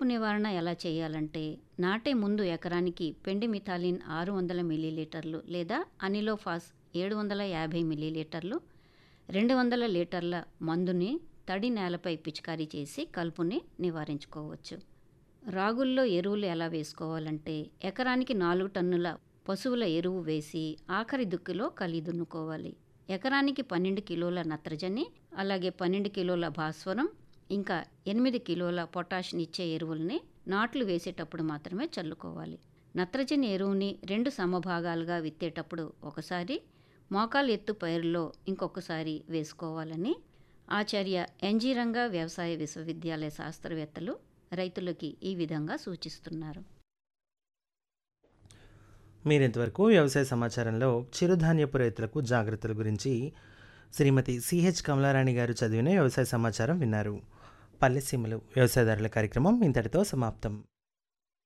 నివారణ ఎలా చేయాలంటే నాటే ముందు ఎకరానికి పెండిమిథాలిన్ ఆరు వందల మిల్లీలీటర్లు లేదా అనిలోఫాస్ ఏడు వందల యాభై మిల్లీలీటర్లు రెండు వందల లీటర్ల మందుని తడి నేలపై పిచికారీ చేసి కలుపుని నివారించుకోవచ్చు రాగుల్లో ఎరువులు ఎలా వేసుకోవాలంటే ఎకరానికి నాలుగు టన్నుల పశువుల ఎరువు వేసి ఆఖరి దుక్కిలో కలి దున్నుకోవాలి ఎకరానికి పన్నెండు కిలోల నత్రజని అలాగే పన్నెండు కిలోల భాస్వరం ఇంకా ఎనిమిది కిలోల పొటాషియం ఇచ్చే ఎరువుల్ని నాట్లు వేసేటప్పుడు మాత్రమే చల్లుకోవాలి నత్రజని ఎరువుని రెండు సమభాగాలుగా విత్తేటప్పుడు ఒకసారి మోకాలు ఎత్తు పైరులో ఇంకొకసారి వేసుకోవాలని ఆచార్య ఎన్జీరంగా వ్యవసాయ విశ్వవిద్యాలయ శాస్త్రవేత్తలు రైతులకి ఈ విధంగా సూచిస్తున్నారు మీరింతవరకు వ్యవసాయ సమాచారంలో చిరుధాన్యపు రైతులకు జాగ్రత్తల గురించి శ్రీమతి సిహెచ్ కమలారాణి గారు చదివిన వ్యవసాయ సమాచారం విన్నారు పల్లెసీమలు వ్యవసాయదారుల కార్యక్రమం ఇంతటితో సమాప్తం